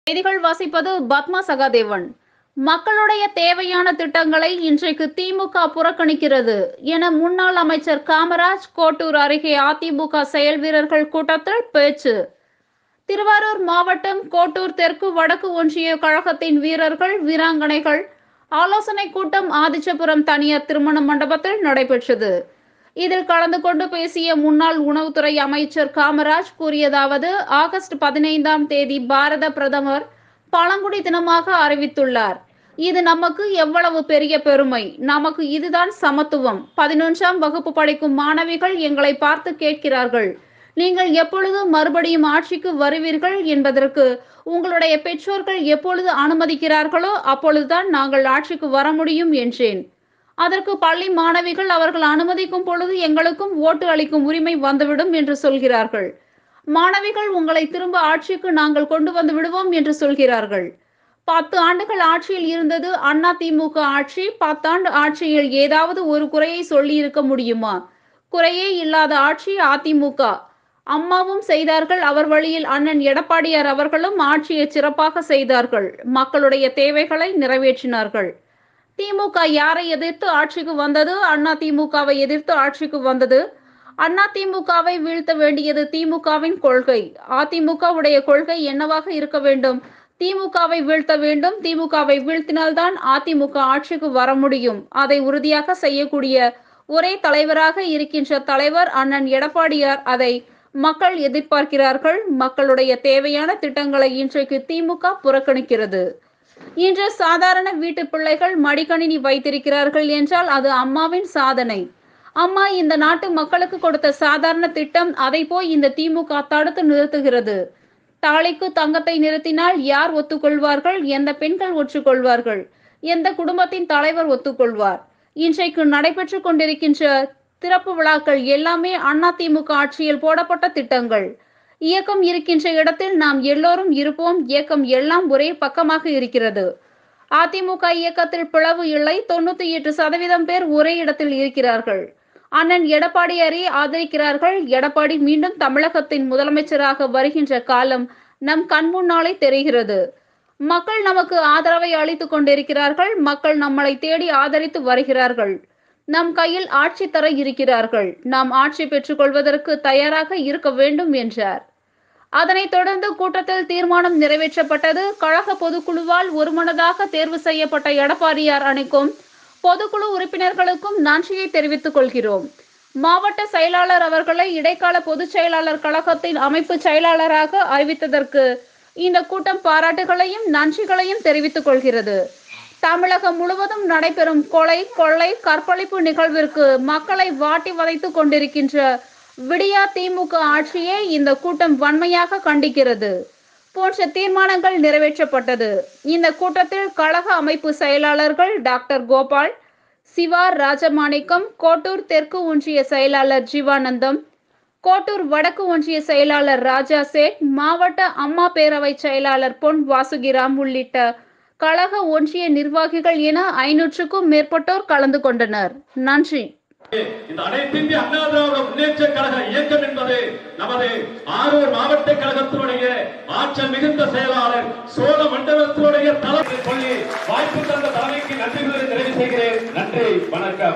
செய்திகள் வாசிப்பது பத்மா சகாதேவன் மக்களுடைய தேவையான திட்டங்களை இன்றைக்கு திமுக புறக்கணிக்கிறது என முன்னாள் அமைச்சர் காமராஜ் கோட்டூர் அருகே அதிமுக செயல் வீரர்கள் கூட்டத்தில் பேச்சு திருவாரூர் மாவட்டம் கோட்டூர் தெற்கு வடக்கு ஒன்றிய கழகத்தின் வீரர்கள் வீராங்கனைகள் ஆலோசனை கூட்டம் ஆதிச்சபுரம் தனியார் திருமண மண்டபத்தில் நடைபெற்றது இதில் கலந்து கொண்டு பேசிய முன்னாள் உணவுத்துறை அமைச்சர் காமராஜ் கூறியதாவது ஆகஸ்ட் பதினைந்தாம் தேதி பாரத பிரதமர் பழங்குடி தினமாக அறிவித்துள்ளார் இது நமக்கு எவ்வளவு பெரிய பெருமை நமக்கு இதுதான் சமத்துவம் பதினொன்றாம் வகுப்பு படிக்கும் மாணவிகள் எங்களை பார்த்து கேட்கிறார்கள் நீங்கள் எப்பொழுது மறுபடியும் ஆட்சிக்கு வருவீர்கள் என்பதற்கு உங்களுடைய பெற்றோர்கள் எப்பொழுது அனுமதிக்கிறார்களோ அப்பொழுதுதான் நாங்கள் ஆட்சிக்கு வர முடியும் என்றேன் அதற்கு பள்ளி மாணவிகள் அவர்கள் அனுமதிக்கும் பொழுது எங்களுக்கும் ஓட்டு அளிக்கும் உரிமை வந்துவிடும் என்று சொல்கிறார்கள் மாணவிகள் உங்களை திரும்ப ஆட்சிக்கு நாங்கள் கொண்டு வந்து விடுவோம் என்று சொல்கிறார்கள் பத்து ஆண்டுகள் ஆட்சியில் இருந்தது அண்ணா திமுக ஆட்சி பத்தாண்டு ஆட்சியில் ஏதாவது ஒரு குறையை சொல்லி இருக்க முடியுமா குறையே இல்லாத ஆட்சி அதிமுக அம்மாவும் செய்தார்கள் அவர் வழியில் அண்ணன் எடப்பாடியார் அவர்களும் ஆட்சியை சிறப்பாக செய்தார்கள் மக்களுடைய தேவைகளை நிறைவேற்றினார்கள் திமுக யாரை எதிர்த்து ஆட்சிக்கு வந்தது அண்ணா திமுகவை எதிர்த்து ஆட்சிக்கு வந்தது அண்ணா திமுகவை வீழ்த்த வேண்டியது திமுகவின் கொள்கை அதிமுக உடைய கொள்கை என்னவாக இருக்க வேண்டும் திமுகவை வீழ்த்த வேண்டும் திமுகவை வீழ்த்தினால்தான் அதிமுக ஆட்சிக்கு வர முடியும் அதை உறுதியாக செய்யக்கூடிய ஒரே தலைவராக இருக்கின்ற தலைவர் அண்ணன் எடப்பாடியார் அதை மக்கள் எதிர்பார்க்கிறார்கள் மக்களுடைய தேவையான திட்டங்களை இன்றைக்கு திமுக புறக்கணிக்கிறது இன்று சாதாரண வீட்டு பிள்ளைகள் மடிக்கணினி வைத்திருக்கிறார்கள் என்றால் அது அம்மாவின் சாதனை அம்மா இந்த நாட்டு மக்களுக்கு கொடுத்த சாதாரண திட்டம் அதை போய் இந்த திமுக தடுத்து நிறுத்துகிறது தாலிக்கு தங்கத்தை நிறுத்தினால் யார் ஒத்துக்கொள்வார்கள் எந்த பெண்கள் ஒற்றுக்கொள்வார்கள் எந்த குடும்பத்தின் தலைவர் ஒத்துக்கொள்வார் இன்றைக்கு நடைபெற்று கொண்டிருக்கின்ற திறப்பு விழாக்கள் எல்லாமே அதிமுக ஆட்சியில் போடப்பட்ட திட்டங்கள் இயக்கம் இருக்கின்ற இடத்தில் நாம் எல்லோரும் இருப்போம் இயக்கம் எல்லாம் ஒரே பக்கமாக இருக்கிறது அதிமுக இயக்கத்தில் பிளவு இல்லை தொண்ணூத்தி எட்டு சதவீதம் பேர் ஒரே இடத்தில் இருக்கிறார்கள் அண்ணன் எடப்பாடியாரை ஆதரிக்கிறார்கள் எடப்பாடி மீண்டும் தமிழகத்தின் முதலமைச்சராக வருகின்ற காலம் நம் கண்முன்னாலே தெரிகிறது மக்கள் நமக்கு ஆதரவை அளித்துக் கொண்டிருக்கிறார்கள் மக்கள் நம்மளை தேடி ஆதரித்து வருகிறார்கள் நம் கையில் ஆட்சி தர இருக்கிறார்கள் நாம் ஆட்சி பெற்றுக்கொள்வதற்கு தயாராக இருக்க வேண்டும் என்றார் அதனைத் தொடர்ந்து கூட்டத்தில் தீர்மானம் நிறைவேற்றப்பட்டது கழக பொதுக்குழுவால் ஒருமனதாக தேர்வு செய்யப்பட்ட எடப்பாடியார் அணிக்கும் பொதுக்குழு உறுப்பினர்களுக்கும் நன்றியை தெரிவித்துக் கொள்கிறோம் மாவட்ட செயலாளர் அவர்களை இடைக்கால பொதுச் செயலாளர் கழகத்தின் அமைப்பு செயலாளராக அறிவித்ததற்கு இந்த கூட்டம் பாராட்டுகளையும் நன்றிகளையும் தெரிவித்துக் கொள்கிறது தமிழகம் முழுவதும் நடைபெறும் கொலை கொள்ளை கற்பழிப்பு நிகழ்விற்கு மக்களை வாட்டி வதைத்துக் கொண்டிருக்கின்ற விடியா திமுக ஆட்சியை இந்த கூட்டம் வன்மையாக கண்டிக்கிறது போன்ற தீர்மானங்கள் நிறைவேற்றப்பட்டது இந்த கூட்டத்தில் கழக அமைப்பு செயலாளர்கள் டாக்டர் கோபால் சிவா ராஜமாணிக்கம் கோட்டூர் தெற்கு ஒன்றிய செயலாளர் ஜீவானந்தம் கோட்டூர் வடக்கு ஒன்றிய செயலாளர் ராஜா சேட் மாவட்ட அம்மா பேரவை செயலாளர் பொன் வாசுகிராம் உள்ளிட்ட கழக ஒன்றிய நிர்வாகிகள் என ஐநூற்றுக்கும் மேற்பட்டோர் கலந்து கொண்டனர் நன்றி இந்த அனைத்து இந்திய அண்ணா திராவிட முன்னேற்ற கழக இயக்கம் என்பது நமது ஆரூர் மாவட்ட கழகத்தினுடைய ஆற்றல் மிகுந்த செயலாளர் சோழ மண்டலத்தினுடைய தலைமை சொல்லி வாய்ப்பு தந்த தலைமைக்கு நன்றிகளை நிறைவு செய்கிறேன் நன்றி வணக்கம்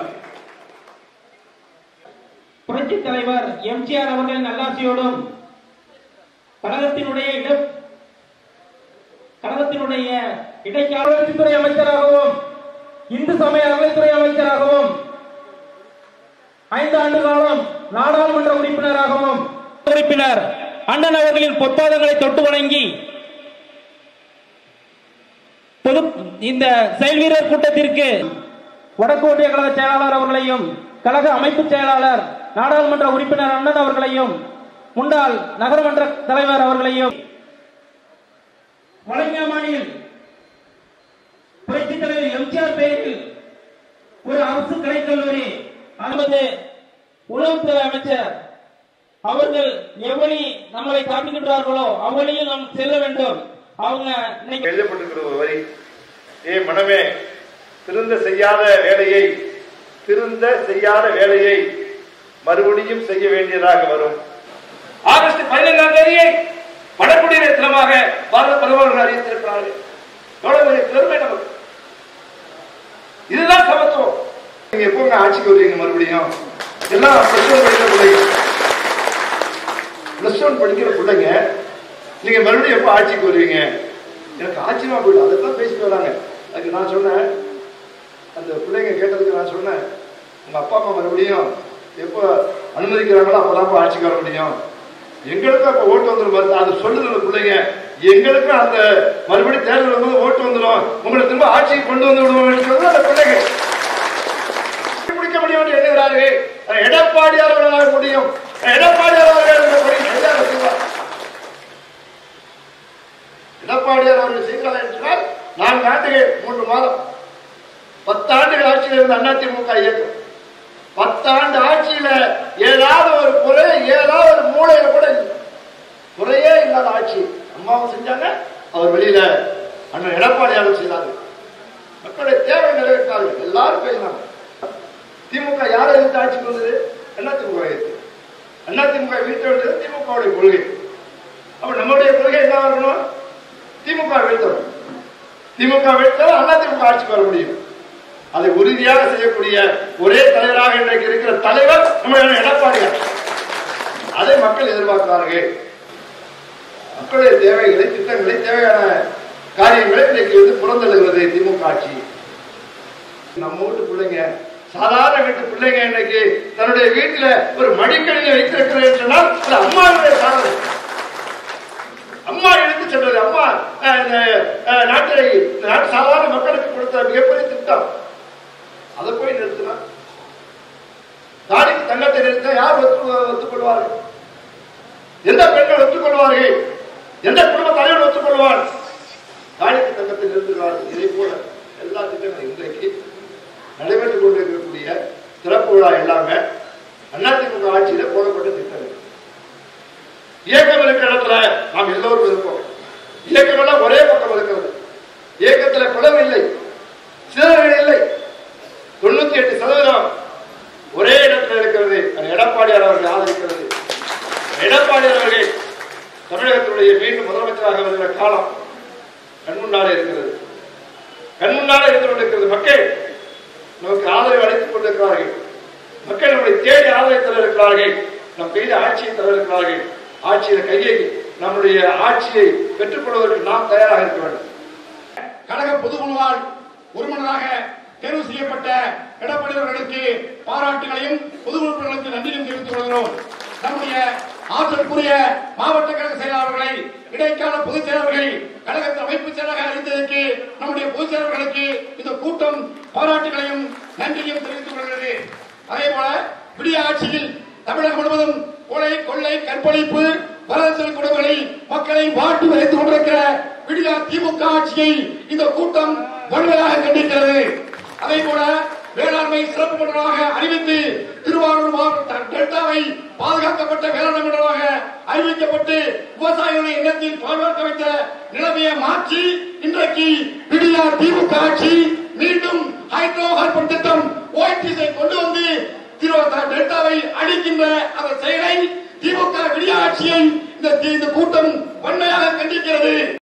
புரட்சி தலைவர் எம்ஜிஆர் அவர்களின் நல்லாசியோடும் கழகத்தினுடைய இட கழகத்தினுடைய இடைக்காலத்துறை அமைச்சராகவும் இந்து சமய அறநிலைத்துறை அமைச்சராகவும் ஐந்து ஆண்டு காலம் நாடாளுமன்ற உறுப்பினராகவும் உறுப்பினர் அண்ணன் அவர்களின் பொற்பாதங்களை தொட்டு வணங்கி பொது இந்த செயல் வீரர் கூட்டத்திற்கு வடக்கு ஒன்றிய கழக செயலாளர் அவர்களையும் கழக அமைப்பு செயலாளர் நாடாளுமன்ற உறுப்பினர் அண்ணன் அவர்களையும் முன்னாள் நகரமன்ற தலைவர் அவர்களையும் வழங்காமணியில் புரட்சி தலைவர் எம்ஜிஆர் பெயரில் ஒரு அரசு கலைக்கல்லூரி நமது உணவுத்துறை அமைச்சர் அவர்கள் எவ்வளி நம்மளை காட்டுகின்றார்களோ அவ்வழியில் நாம் செல்ல வேண்டும் அவங்க இன்னைக்கு எழுதப்பட்டிருக்கிற ஒரு வரி ஏ மனமே திருந்த செய்யாத வேலையை திருந்த செய்யாத வேலையை மறுபடியும் செய்ய வேண்டியதாக வரும் ஆகஸ்ட் பதினைந்தாம் தேதியை வடக்குடியிலே தினமாக பாரத பிரதமர்கள் அறிவித்திருக்கிறார்கள் எவ்வளவு பெரிய பெருமை நமக்கு இதுதான் சமத்துவம் நீங்க எப்போ ஆட்சிக்கு வருவீங்க மறுபடியும் எல்லாம் பிளஸ் ஒன் படிக்கிற பிள்ளைங்க பிளஸ் ஒன் படிக்கிற பிள்ளைங்க நீங்க மறுபடியும் எப்போ ஆட்சிக்கு வருவீங்க எனக்கு ஆச்சரியமா போயிடும் அதை தான் பேசிட்டு வராங்க அதுக்கு நான் சொன்னேன் அந்த பிள்ளைங்க கேட்டதுக்கு நான் சொன்னேன் உங்க அப்பா அம்மா மறுபடியும் எப்போ அனுமதிக்கிறாங்களோ அப்பதான் ஆட்சிக்கு வர முடியும் எங்களுக்கும் அப்ப ஓட்டு வந்துடும் பாரு. அது சொல்லுது அந்த பிள்ளைங்க எங்களுக்கும் அந்த மறுபடியும் தேர்தல் வரும்போது ஓட்டு வந்துடும் உங்களை திரும்ப ஆட்சிக்கு கொண்டு வந்து விடுவோம் அந்த பிள்ளைங்க பிடிக்க முடியும் என்று எண்ணுகிறார்கள் அது எடப்பாடியார் அவர்களால் முடியும் எடப்பாடியார் அவர்கள் இந்த பணி செய்தார் செய்வார். எடப்பாடியார் அவர்கள் செய்கிறார் என்றால் நான்கு ஆண்டுகள் மூன்று மாதம் பத்தாண்டுகள் ஆட்சியில் இருந்த அதிமுக இயக்கம் பத்தாண்டு ஆட்சியில ஏதாவது ஒரு குறை ஏதாவது ஒரு மூலையில கூட இல்லை குறையே இல்லாத ஆட்சி அம்மாவும் செஞ்சாங்க அவர் வெளியில அண்ணன் எடப்பாடியாரும் செய்தாங்க மக்களுடைய தேவை நிறைவேற்றார்கள் எல்லாரும் பேசினாங்க திமுக யாரை எதிர்த்து ஆட்சிக்கு வந்தது அண்ணா திமுக எதிர்த்து அண்ணா திமுக வீழ்த்த வேண்டியது திமுகவுடைய கொள்கை அப்ப நம்முடைய கொள்கை என்ன வரணும் திமுக வீழ்த்தணும் திமுக வீழ்த்தால் அண்ணா திமுக ஆட்சிக்கு வர முடியும் அதை உறுதியாக செய்யக்கூடிய ஒரே தலைவராக இன்றைக்கு இருக்கிற தலைவர் நம்முடைய எடப்பாடியார் அதை மக்கள் எதிர்பார்க்கிறார்கள் மக்களுடைய தேவைகளை திட்டங்களை தேவையான காரியங்களை இன்றைக்கு வந்து புறந்தள்ளுகிறது திமுக ஆட்சி நம்ம வீட்டு பிள்ளைங்க சாதாரண வீட்டு பிள்ளைங்க இன்னைக்கு தன்னுடைய வீட்டுல ஒரு மடிக்கணினி வைத்திருக்கிறேன் சொன்னால் அது அம்மாவுடைய சாதனை அம்மா எடுத்து சென்றது அம்மா அஹ், இந்த, அஹ், நாட்டை இந்த நாட்டு சாதாரண மக்களுக்கு கொடுத்த மிகப்பெரிய திட்டம் அதை போய் நிறுத்தினா தாடிக்கு தங்கத்தை நிறுத்த யார் ஒத்து ஒத்துக்கொள்வார்கள் எந்த பெண்கள் ஒத்துக்கொள்வார்கள் எந்த குடும்ப தலைவர் ஒத்துக்கொள்வார் தாடிக்கு தங்கத்தை நிறுத்துகிறார்கள் இதை போல எல்லா திட்டங்களும் இன்றைக்கு நடைபெற்றுக் கொண்டிருக்கக்கூடிய சிறப்பு விழா எல்லாமே அதிமுக ஆட்சியில போடப்பட்ட திட்டங்கள் இயக்கம் இருக்கிற இடத்துல நாம் எல்லோரும் இருப்போம் இயக்கம் எல்லாம் ஒரே பக்கம் இருக்கிறது இயக்கத்துல குளம் இல்லை சிதறல் இல்லை தொண்ணூத்தி எட்டு சதவீதம் ஒரே இடத்துல இருக்கிறது அது எடப்பாடியார் அவர்கள் ஆதரிக்கிறது எடப்பாடியார் அவர்கள் தமிழகத்தினுடைய மீண்டும் முதலமைச்சராக வருகிற காலம் கண்முன்னாலே இருக்கிறது கண்முன்னாலே இருந்து கொண்டிருக்கிறது மக்கள் நமக்கு ஆதரவு அளித்துக் கொண்டிருக்கிறார்கள் மக்கள் நம்மை தேடி ஆதரவு இருக்கிறார்கள் நம் கையில் ஆட்சியை தர இருக்கிறார்கள் ஆட்சியில கையை நம்முடைய ஆட்சியை பெற்றுக் கொள்வதற்கு நாம் தயாராக இருக்க வேண்டும் கழக பொதுக்குழுவால் உறுப்பினராக தேர்வு செய்யப்பட்ட எடப்பாடியவர்களுக்கு பாராட்டுகளையும் பொது உறுப்பினர்களுக்கு நன்றியும் தெரிவித்துக் கொள்கிறோம் நம்முடைய ஆற்றலுக்குரிய மாவட்ட கழக செயலாளர்களை இடைக்கால பொதுச் செயலாளர்களை கழகத்தின் அமைப்பு செயலாளராக அறிந்ததற்கு நம்முடைய பொதுச் செயலாளர்களுக்கு இந்த கூட்டம் பாராட்டுகளையும் நன்றியும் தெரிவித்துக் கொள்கிறது அதே போல விடிய ஆட்சியில் தமிழகம் முழுவதும் கொலை கொள்ளை கற்பழிப்பு வரதட்சணை கொடுமைகளை மக்களை வாட்டி வதைத்துக் கொண்டிருக்கிற விடிய திமுக ஆட்சியை இந்த கூட்டம் வன்மையாக கண்டிக்கிறது அதே போல வேளாண்மை சிறப்பு மன்றமாக அறிவித்து திருவாரூர் மாவட்ட டெல்டாவை பாதுகாக்கப்பட்ட வேளாண்மை மன்றமாக அறிவிக்கப்பட்டு விவசாயிகளுடைய எண்ணத்தில் பாதுகாக்க வைத்த நிலைமையை மாற்றி இன்றைக்கு விடிய திமுக ஆட்சி மீண்டும் ஹைட்ரோ கார்பன் திட்டம் ஓய்டிஸை கொண்டு வந்து திருவாரூர் டெல்டாவை அழிக்கின்ற அந்த செயலை திமுக விடிய ஆட்சியை இந்த இந்த கூட்டம் வன்மையாக கண்டிக்கிறது